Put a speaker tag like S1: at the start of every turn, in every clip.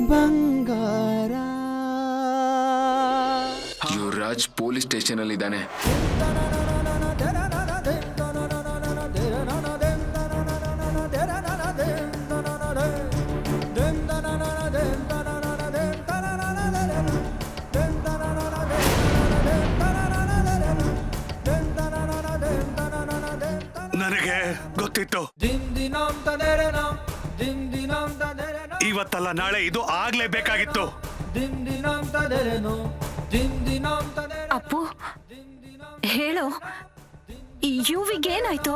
S1: ಬಂಗಾರ
S2: Yuvraj police station ಅಲ್ಲಿ ಇದ್ದಾನೆ
S3: ನನಗೆ ಗೊತ್ತಿತ್ತು ಇವತ್ತಲ್ಲ ನಾಳೆ ಇದು ಆಗ್ಲೇಬೇಕಾಗಿತ್ತು
S4: ಅಪ್ಪು ಹೇಳು ಈ ಯುವಿಗೇನಾಯ್ತು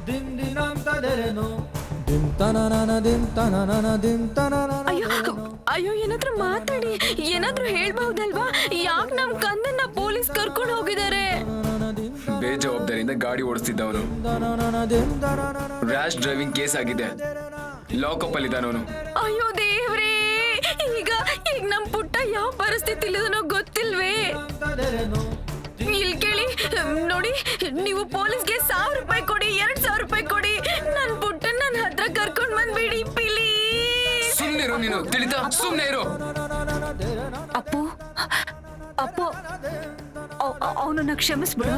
S4: ಅಯ್ಯೋ ಅಯ್ಯೋ ಏನಾದ್ರೂ ಮಾತಾಡಿ ಏನಾದ್ರೂ ಹೇಳ್ಬಹುದಲ್ವಾ ಯಾಕೆ ನಮ್ ಕಂದನ್ನ ಪೊಲೀಸ್ ಕರ್ಕೊಂಡು ಹೋಗಿದ್ದಾರೆ
S2: ಬೇಜವಾಬ್ದಾರಿಯಿಂದ ಗಾಡಿ ಓಡಿಸ್ತಿದ್ದವನು ರ್ಯಾಶ್ ಡ್ರೈವಿಂಗ್ ಕೇಸ್ ಆಗಿದೆ ಲಾಕಪ್ ಅಲ್ಲಿ ಇದ್ದಾನವನು
S4: ಅಯ್ಯೋ ದೇವ್ರೇ ಈಗ ಈಗ ನಮ್ ಪುಟ್ಟ ಯಾವ ಪರಿಸ್ಥಿತಿಲಿದನೋ ಗೊತ್ತಿಲ್ವೇ ಇಲ್ ಕೇಳಿ ನೋಡಿ ನೀವು ಪೊಲೀಸ್ಗೆ ಸಾವಿರ ರೂಪಾಯಿ ಕೊಡಿ ಎರಡ್ ಸಾವಿರ ರೂಪಾಯಿ ಕೊಡಿ ನನ್ ಪುಟ್ಟ ನನ್ನ ಹತ್ರ ಕರ್ಕೊಂಡ್ ಬಂದ್ಬಿಡಿ ಪಿಲಿ
S2: ಸುಮ್ನೆ ಇರು ನೀನು ತಿಳಿತಾ ಸುಮ್ನೆ ಇರು
S4: ಅಪ್ಪು ಅಪ್ಪು ಅವನನ್ನ ಕ್ಷಮಿಸ್ಬಿಡು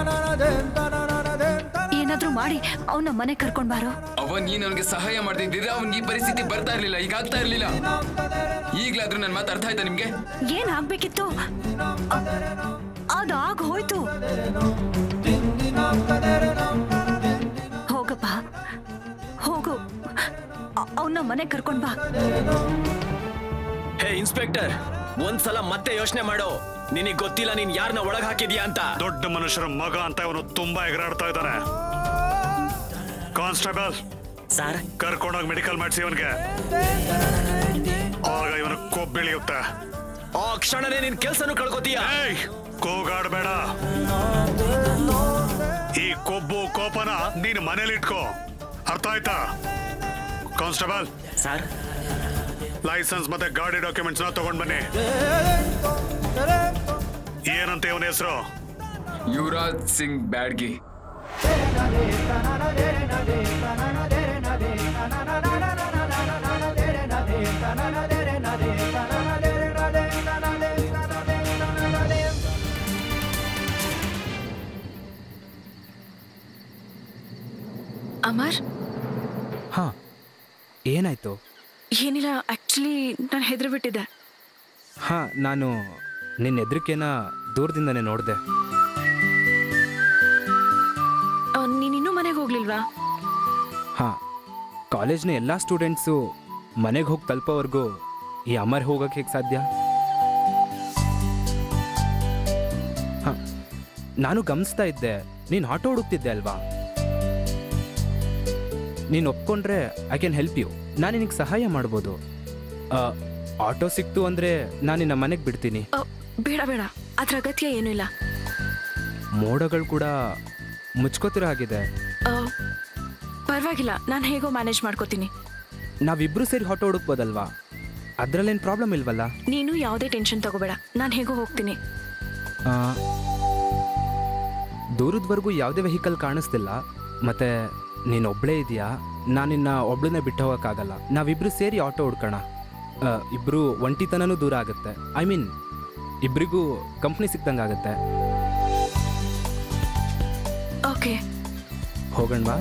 S4: ಏನಾದ್ರೂ ಮಾಡಿ ಅವನ ಮನೆ ಕರ್ಕೊಂಡ್ ಬಾರೋ
S2: ಅವ ನೀ ನನಗೆ ಸಹಾಯ ಮಾಡ್ತಿದ್ದಿದ್ರೆ ಅವನಿಗೆ ಈ ಪರಿಸ್ಥಿತಿ ಬರ್ತಾ ಇರ್ಲಿಲ್ಲ ಈಗ ಆಗ್ತಾ ಇರ್ಲಿಲ್ಲ ಈಗ್ಲಾದ್ರೂ ನನ್ನ ಮಾತು ಅರ್ಥ ಆಯ್ತಾ ನಿಮ್ಗೆ
S4: ಏನ್ ಆಗ್ಬೇಕಿತ್ತು ಅದಾಗ ಹೋಯ್ತು ಹೋಗಪ್ಪ ಹೋಗು ಅವನ ಮನೆ ಕರ್ಕೊಂಡ್ ಬಾ
S5: ಹೇ ಇನ್ಸ್ಪೆಕ್ಟರ್ ಒಂದ್ಸಲ ಮತ್ತೆ ಯೋಚನೆ ಮಾಡು ನಿನಗ್ ಗೊತ್ತಿಲ್ಲ ನೀನ್ ಯಾರನ್ನ ಒಳಗ್ ಹಾಕಿದ್ಯಾ ಅಂತ
S3: ದೊಡ್ಡ ಮನುಷ್ಯರ ಮಗ ಅಂತ ಇವನು ತುಂಬಾ ಎಗರಾಡ್ತಾ ಇದ್ದಾನೆ ಕಾನ್ಸ್ಟೇಬಲ್
S5: ಸರ್
S3: ಕರ್ಕೊಂಡೋಗಿ ಮೆಡಿಕಲ್ ಮಾಡಿಸಿ ಇವನ್ಗೆ ಆಗ ಇವನ ಕೊಬ್ಬಿಳಿಯುತ್ತೆ
S5: ಆ ಕ್ಷಣನೇ ನಿನ್ ಕೆಲ್ಸನೂ ಕಳ್ಕೊತೀಯ
S3: ಏಯ್ ಕೂಗಾಡ್ಬೇಡ ಈ ಕೊಬ್ಬು ಕೋಪನ ನೀನ್ ಮನೇಲಿ ಇಟ್ಕೋ ಅರ್ಥ ಆಯ್ತಾ ಕಾನ್ಸ್ಟೇಬಲ್
S5: ಸರ್
S3: ಲೈಸೆನ್ಸ್ ಮತ್ತೆ ಗಾಡಿ ಡಾಕ್ಯುಮೆಂಟ್ಸ್ ನ ತಗೊಂಡ್ ಬನ್ನಿ ಏನಂತ ಇವನ ಹೆಸರು
S2: ಯುವರಾಜ್ ಸಿಂಗ್ ಬ್ಯಾಡ್ಗಿ
S4: ಅಮರ್
S1: ಹಾ ಏನಾಯ್ತು
S4: ಏನಿಲ್ಲ ಆಕ್ಚುಲಿ ನಾನು ಹೆದ್ರು ಬಿಟ್ಟಿದ್ದೆ
S1: ಹಾ ನಾನು ನಿನ್ನ ಹೆದರಿಕೆನ ದೂರದಿಂದನೇ ನೋಡಿದೆ
S4: ನೀನಿನ್ನೂ ಮನೆಗೆ ಹೋಗ್ಲಿಲ್ವಾ
S1: ಹಾ ಕಾಲೇಜ್ನ ಎಲ್ಲ ಸ್ಟೂಡೆಂಟ್ಸು ಮನೆಗೆ ಹೋಗಿ ತಲುಪೋವರೆಗೂ ಈ ಅಮರ್ ಹೋಗಕ್ಕೆ ಹೇಗೆ ಸಾಧ್ಯ ಹಾ ನಾನು ಗಮನಿಸ್ತಾ ಇದ್ದೆ ನೀನು ಆಟೋ ಹುಡುಕ್ತಿದ್ದೆ ಅಲ್ವಾ ನೀನು ಒಪ್ಕೊಂಡ್ರೆ ಐ ಕ್ಯಾನ್ ಹೆಲ್ಪ್ ಯು ನಾನು ನಿನಗೆ ಸಹಾಯ ಮಾಡ್ಬೋದು ಆ, ಆಟೋ ಸಿಕ್ತು ಅಂದರೆ ನಾನು ನಿನ್ನ ಮನೆಗೆ ಬಿಡ್ತೀನಿ
S4: ಅ, ಬೇಡ ಬೇಡ ಅದ್ರ ಅಗತ್ಯ ಏನೂ ಇಲ್ಲ
S1: ಮೋಡಗಳು ಕೂಡ ಮುಚ್ಕೋತಿರೋ ಹಾಗಿದೆ
S4: ಅ, ಪರವಾಗಿಲ್ಲ ನಾನು ಹೇಗೋ ಮ್ಯಾನೇಜ್ ಮಾಡ್ಕೋತೀನಿ
S1: ನಾವಿಬ್ರು ಸೇರಿ ಆಟೋ ಹುಡುಕ್ಬೋದಲ್ವಾ ಅದರಲ್ಲೇನು ಪ್ರಾಬ್ಲಮ್ ಇಲ್ವಲ್ಲ
S4: ನೀನು ಯಾವುದೇ ಟೆನ್ಷನ್ ತಗೋಬೇಡ ನಾನು ಹೇಗೋ ಹೋಗ್ತೀನಿ
S1: ಆ, ದೂರದವರೆಗೂ ಯಾವುದೇ ವೆಹಿಕಲ್ ಕಾಣಿಸ್ತಿಲ್ಲ ಮತ್ತೆ ನೀನು ಒಬ್ಳೇ ಇದೆಯಾ ನಾನಿನ್ನ ಒಬ್ಳನ್ನೇ ಬಿಟ್ಟು ಹೋಗೋಕ್ಕಾಗಲ್ಲ ನಾವಿಬ್ರು ಸೇರಿ ಆಟೋ ಹುಡ್ಕೋಣ ಆ, ಇಬ್ರು ಒಂಟಿತನನೂ ದೂರ ಆಗುತ್ತೆ ಐ ಮೀನ್ ಇಬ್ರಿಗೂ ಕಂಪ್ನಿ ಸಿಕ್ದಂಗೆ ಆಗುತ್ತೆ
S4: ಓಕೆ
S1: ಹೋಗೋಣವಾ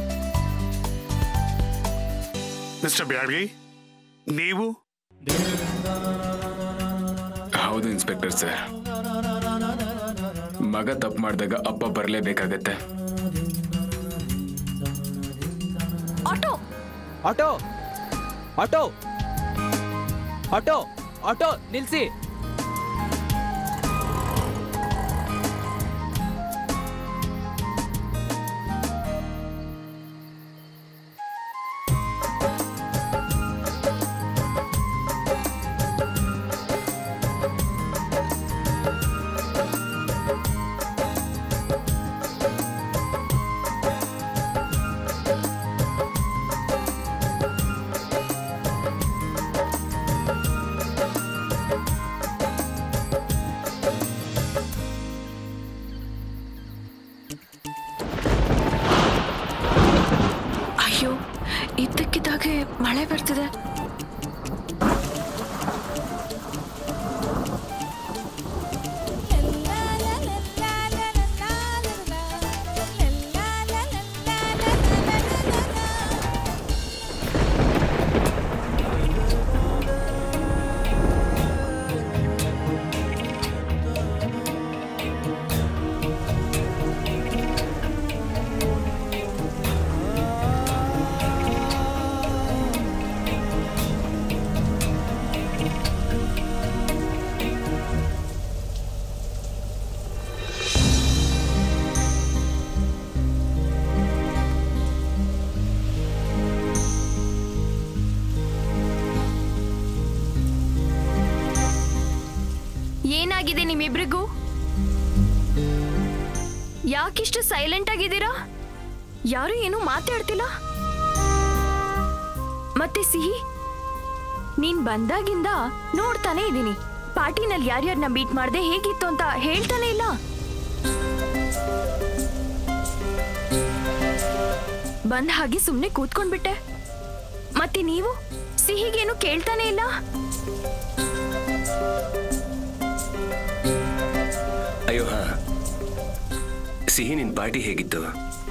S3: ಮಿಸ್ಟರ್ ಬ್ಯಾಡ್ಗಿ ನೀವು
S2: ಹೌದು ಇನ್ಸ್ಪೆಕ್ಟರ್ ಸರ್ ಮಗ ತಪ್ಪು ಮಾಡಿದಾಗ ಅಪ್ಪ ಬರಲೇಬೇಕಾಗತ್ತೆ
S4: auto
S1: auto auto auto auto ನಿಲ್ಸಿ
S4: ಅಯ್ಯೋ ಇದ್ದಕ್ಕಿದ್ದಾಗೆ ಮಳೆ ಬರ್ತಿದೆ ಏನಾಗಿದೆ ನಿಮ್ಮಿಬ್ರಿಗೂ ಯಾಕಿಷ್ಟು ಸೈಲೆಂಟ್ ಆಗಿದ್ದೀರಾ ಯಾರು ಏನು ಮಾತಾಡ್ತಿಲ್ಲ ಮತ್ತೆ ಸಿಹಿ ನೀನ್ ಬಂದಾಗಿಂದ ನೋಡ್ತಾನೆ ಇದ್ದೀನಿ ಪಾರ್ಟಿನಲ್ಲಿ ಯಾರ್ಯಾರನ್ನ ಮೀಟ್ ಮಾಡ್ದೆ ಹೇಗಿತ್ತು ಅಂತ ಹೇಳ್ತಾನೆ ಇಲ್ಲ ಬಂದ ಹಾಗೆ ಸುಮ್ನೆ ಕೂತ್ಕೊಂಡ್ಬಿಟ್ಟೆ ಮತ್ತೆ ನೀವು ಸಿಹಿಗೇನು ಕೇಳ್ತಾನೆ ಇಲ್ಲ
S5: ಅಯ್ಯೋ ಹಾ ಸಿಹಿ ನಿನ್ ಪಾರ್ಟಿ ಹೇಗಿತ್ತು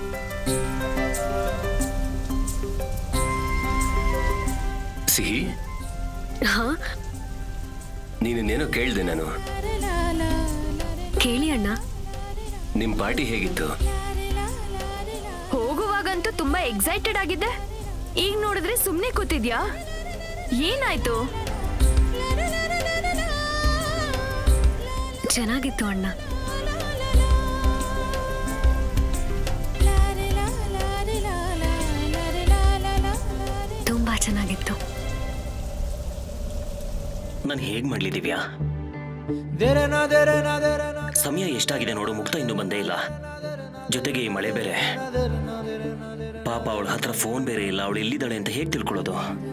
S5: ಸಿಹಿ
S4: ಹಾ
S5: ನೀನೇನೋ ಕೇಳ್ದೆ ನಾನು
S4: ಕೇಳಿ ಅಣ್ಣ
S5: ನಿಮ್ ಪಾರ್ಟಿ ಹೇಗಿತ್ತು
S4: ಹೋಗುವಾಗಂತೂ ತುಂಬಾ ಎಕ್ಸೈಟೆಡ್ ಆಗಿದ್ದೆ ಈಗ ನೋಡಿದ್ರೆ ಸುಮ್ನೆ ಕೂತಿದ್ಯಾ ಏನಾಯ್ತು ಚೆನ್ನಾಗಿತ್ತು ಅಣ್ಣ ತುಂಬಾ ಚೆನ್ನಾಗಿತ್ತು
S5: ನಾನು ಹೇಗ್ ಮಾಡ್ಲಿ ದಿವ್ಯಾ ಸಮಯ ಎಷ್ಟಾಗಿದೆ ನೋಡು ಮುಕ್ತ ಇನ್ನೂ ಬಂದೇ ಇಲ್ಲ ಜೊತೆಗೆ ಈ ಮಳೆ ಬೇರೆ ಪಾಪ ಅವಳ ಹತ್ರ ಫೋನ್ ಬೇರೆ ಇಲ್ಲ ಅವಳು ಎಲ್ಲಿದ್ದಾಳೆ ಅಂತ ಹೇಗ್ ತಿಳ್ಕೊಳ್ಳೋದು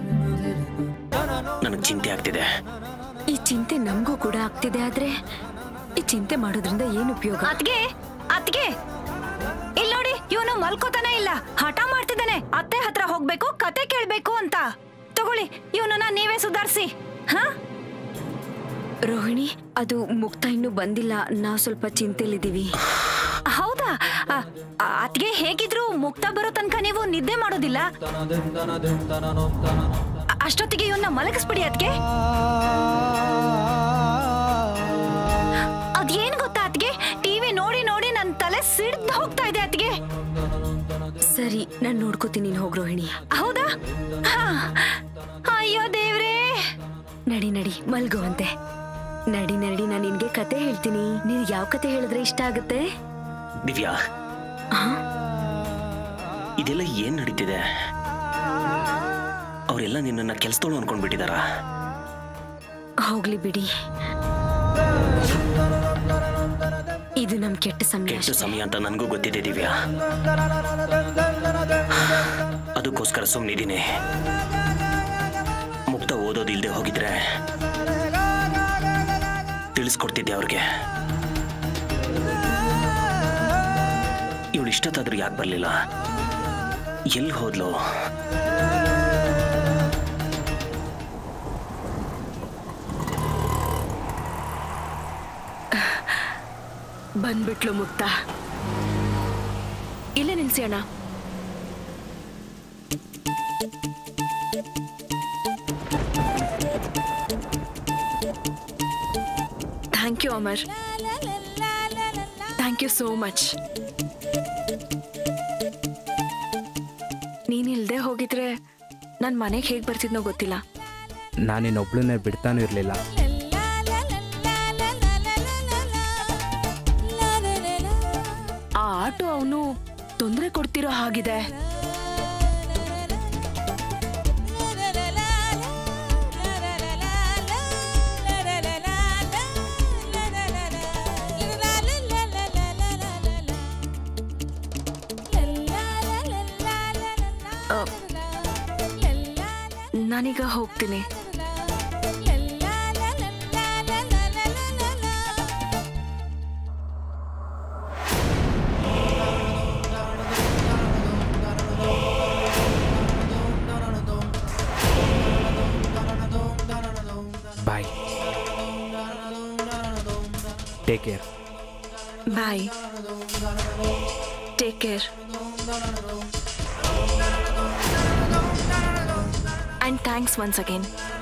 S5: ನನಗೆ ಚಿಂತೆ ಆಗ್ತಿದೆ
S4: ಈ ಚಿಂತೆ ನಮಗೂ ಕೂಡ ಆಗ್ತಿದೆ ಆದ್ರೆ ಈ ಚಿಂತೆ ಮಾಡೋದ್ರಿಂದ ಏನು ಉಪಯೋಗ
S6: ಅತ್ಗೆ ಅತ್ಗೆ ಇಲ್ಲಿ ನೋಡಿ ಇವನು ಮಲ್ಕೋತಾನೆ ಇಲ್ಲ ಹಠ ಮಾಡ್ತಿದ್ದಾನೆ ಅತ್ತೆ ಹತ್ರ ಹೋಗ್ಬೇಕು ಕತೆ ಕೇಳ್ಬೇಕು ಅಂತ ತಗೊಳ್ಳಿ ಇವನನ್ನ ನೀವೇ ಸುಧಾರಿಸಿ ಹಾ
S4: ರೋಹಿಣಿ ಅದು ಮುಕ್ತ ಇನ್ನೂ ಬಂದಿಲ್ಲ ನಾವು ಸ್ವಲ್ಪ ಚಿಂತೆಲಿದ್ದೀವಿ
S6: ಹೌದಾ ಅ, ಅ, ಅತ್ಗೆ ಹೇಗಿದ್ರು ಮುಕ್ತ ಬರೋ ತನಕ ನೀವು ನಿದ್ದೆ ಮಾಡೋದಿಲ್ಲ ಅ- ಅಷ್ಟೊತ್ತಿಗೆ ಇವನ್ನ ಮಲಗಿಸ್ಬಿಡಿ ಅದ್ಗೆ ಅದೇನ್ ಗೊತ್ತಾ ಅತ್ಗೆ ಟಿವಿ ನೋಡಿ ನೋಡಿ ನನ್ ತಲೆ ಸಿಡ್ದು ಹೋಗ್ತಾ ಇದೆ ಅತ್ಗೆ
S4: ಸರಿ ನಾನು ನೋಡ್ಕೋತೀನಿ ನೀನು ಹೋಗ್ ರೋಹಿಣಿ
S6: ಹೌದಾ ಹಾ. ಅಯ್ಯೋ ದೇವ್ರೇ
S4: ನಡಿ ನಡಿ ಮಲ್ಗುವಂತೆ ನಡಿ ನಡಿ ನಾನು ನಿನ್ಗೆ ಕತೆ ಹೇಳ್ತೀನಿ ನೀನ್ ಯಾವ ಕತೆ ಹೇಳಿದ್ರೆ ಇಷ್ಟ ಆಗುತ್ತೆ
S5: ದಿವ್ಯಾ ಇದೆಲ್ಲ ಏನ್ ನಡೀತಿದೆ ಅವರೆಲ್ಲ ನಿನ್ನನ್ನ ಕೆಲ್ಸದೋಳು ಅನ್ಕೊಂಡ್ಬಿಟ್ಟಿದಾರ
S4: ಹೋಗ್ಲಿ ಬಿಡಿ ಇದು ನಮ್ ಕೆಟ್ಟ ಸಮಯ
S5: ಕೆಟ್ಟ
S4: ಅಷ್ಟೇ.
S5: ಸಮಯ ಅಂತ ನನಗೂ ಗೊತ್ತಿದೆ ದಿವ್ಯಾ ಅದಕ್ಕೋಸ್ಕರ ಸುಮ್ಮನಿದ್ದೀನಿ ಮುಕ್ತ ಓದೋದಿಲ್ದೆ ಹೋಗಿದ್ರೆ ತಿಳಿಸ್ಕೊಡ್ತಿದ್ದೆ ಅವ್ರಿಗೆ ಇವಳು ಇಷ್ಟತ್ತಾದ್ರೂ ಯಾಕೆ ಬರಲಿಲ್ಲ ಎಲ್ಲಿ ಹೋದ್ಲು
S4: ಬಂದ್ಬಿಟ್ಲು ಮುಕ್ತ ಇಲ್ಲೇ ನಿಲ್ಸಿ ಅಣ್ಣ thank you Amar thank you so much ನೀನಿಲ್ದೆ ಹೋಗಿದ್ರೆ ನನ್ನ ಮನೆಗೆ ಹೇಗೆ ಬರ್ತಿದ್ನೋ ಗೊತ್ತಿಲ್ಲ
S1: ನಾನಿನ್ನೊಬ್ಳನ್ನೇ ಬಿಡ್ತಾನೂ ಇರಲಿಲ್ಲ
S4: ಆ ಆಟೋ ಅವನು ತೊಂದರೆ ಕೊಡ್ತಿರೋ ಹಾಗಿದೆ ಅ, ನಾನೀಗ ಹೋಗ್ತೀನಿ
S1: bye take care
S4: bye take care and thanks once again